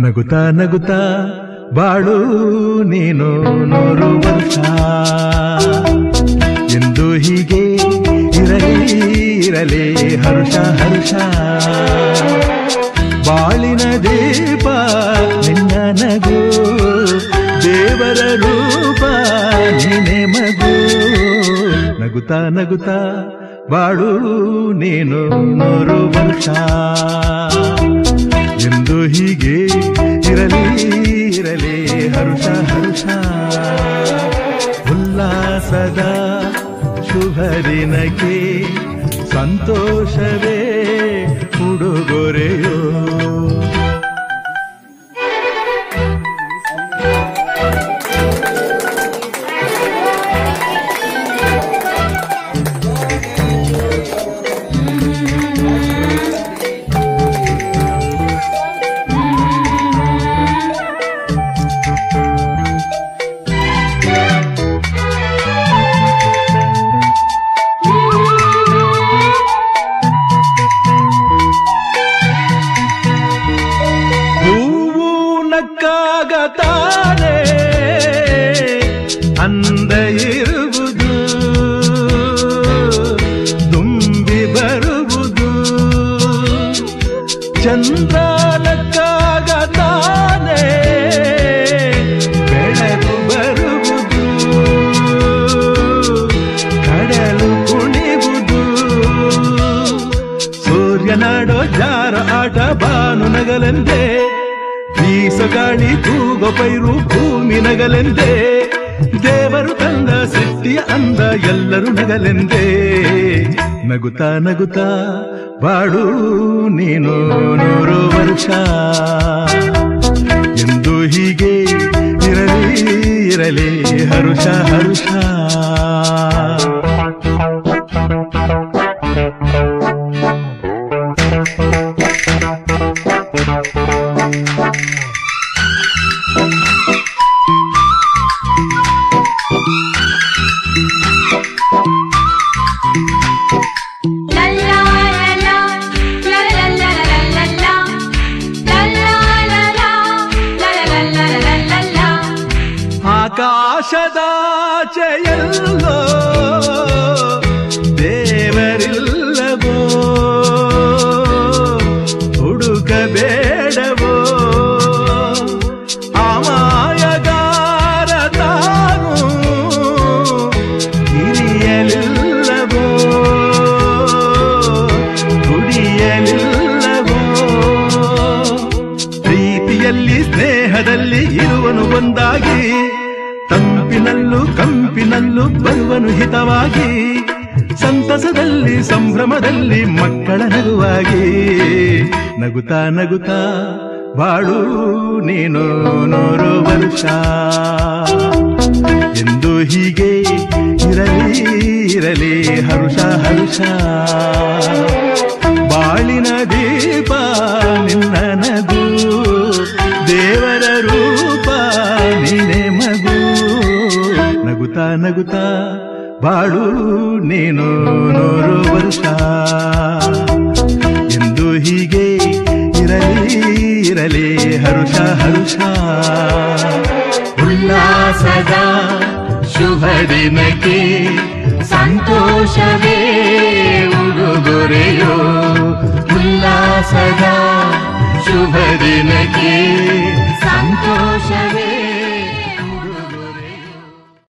ನಗುತ್ತಾ ನಗುತ್ತಾ ಬಾಳು ನೀನು ನೂರು ವರ್ಷ ಎಂದು ಹೀಗೆ ಇರಲಿ ಇರಲಿ ಹರುಷ ಹರುಷ ಬಾಳಿನ ದೀಪ ನಿನ್ನ ನಗು ದೇವರ ರೂಪ ನೀನೆ ಮಗು ನಗುತ್ತಾ ನಗುತ್ತಾ ಬಾಳು ನೀನು ನೂರು ವರ್ಷ ಎಂದು ಹೀಗೆ ಇರಲಿ ಇರಲಿ ಹರುಷ ಹರುಷ ಉಲ್ಲಾಸದ ಶುಭ ದಿನಕ್ಕೆ ಸಂತೋಷವೇ ಉಡುಗೊರೆಯೋ ಹೂವು ನಕ್ಕಾಗ ತಾನೇ ಅಂದ ಇರುವುದು ತುಂಬಿ ಬರುವುದು ಚಂದ್ರ ನಕ್ಕಾಗ ತಾನೇ ಬೆಳಕು ಬರುವುದು ಕಡಲು ಕುಣಿವುದು ಸೂರ್ಯನಾಡೋ ಜಾರ ಆಟ ಬಾನು ನಗಲೆಂದೇ ಬೀಸಗಾಳಿ ತೂಗ ಪೈರು ಭೂಮಿ ನಗಲೆಂದೇ ದೇವರು ತಂದ ಸೃಷ್ಟಿಯ ಅಂದ ಎಲ್ಲರೂ ನಗಲೆಂದೇ ನಗುತ್ತಾ ನಗುತ್ತಾ ಬಾಳು ನೀನು ನೂರು ವರ್ಷ ಎಂದು ಹೀಗೆ ಇರಲಿ ಇರಲಿ ಹರುಷ ಹರುಷ La la la la, la la la la la la, la la la la, la la la la la la. ಆಕಾಶದಾಚೆಯಲ್ಲೋ ದೇವರಿಲ್ಲವೋ ಹುಡುಕಬೇಡವೋ ಅಮಾಯಗಾರ ತಾನು ಹಿರಿಯಲಿಲ್ಲವೋ ಕುಡಿಯಲಿಲ್ಲವೋ ಪ್ರೀತಿಯಲ್ಲಿ ಸ್ನೇಹದಲ್ಲಿ ಇರುವನು ಒಂದಾಗಿ ತಂಪಿನಲ್ಲೂ ಕಂಪಿನಲ್ಲೂ ಬರುವನು ಹಿತವಾಗಿ ಸಂತಸದಲ್ಲಿ ಸಂಭ್ರಮದಲ್ಲಿ ಮಕ್ಕಳ ನಗುವಾಗಿ ನಗುತ್ತಾ ನಗುತ್ತಾ ಬಾಳು ನೀನು ನೂರು ವರ್ಷ ಎಂದು ಹೀಗೆ ಇರಲಿ ಇರಲಿ ಹರುಷ ಹರುಷ ಬಾಳಿನ ದೀಪ ನಿನ್ನ ನಗು ದೇವರ ರೂಪ ನೀನೆ ಮಗು ನಗುತ್ತಾ ನಗುತ್ತಾ ಬಾಳು ನೀನು ನೂರು ವರ್ಷ ಎಂದು ಹೀಗೆ ಇರಲಿ ಇರಲಿ ಹರುಷ ಹರುಷ ಉಲ್ಲಾಸದ ಶುಭ ದಿನಕ್ಕೆ ಸಂತೋಷವೇ ಉಡುಗೊರೆಯೋ ಉಲ್ಲಾಸದ ಶುಭ ದಿನಕ್ಕೆ ಸಂತೋಷವೇ